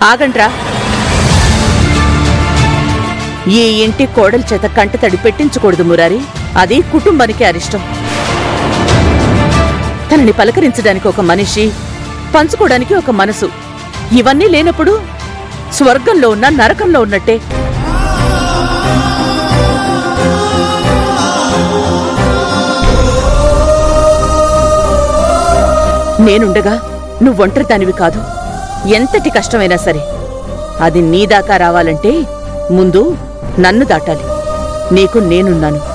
ఆగండ్రా ఈ ఇంటి కోడల చేత కంట తడి పెట్టించకూడదు మురారి అది కుటుంబానికి అరిష్టం తనని పలకరించడానికి ఒక మనిషి పంచుకోవడానికి ఒక మనసు ఇవన్నీ లేనప్పుడు స్వర్గంలో ఉన్న నరకంలో ఉన్నట్టే నేనుండగా నువ్వు ఒంటరి దానివి కాదు ఎంతటి కష్టమైనా సరే అది నీ దాకా రావాలంటే ముందు నన్ను దాటాలి నీకు నేనున్నాను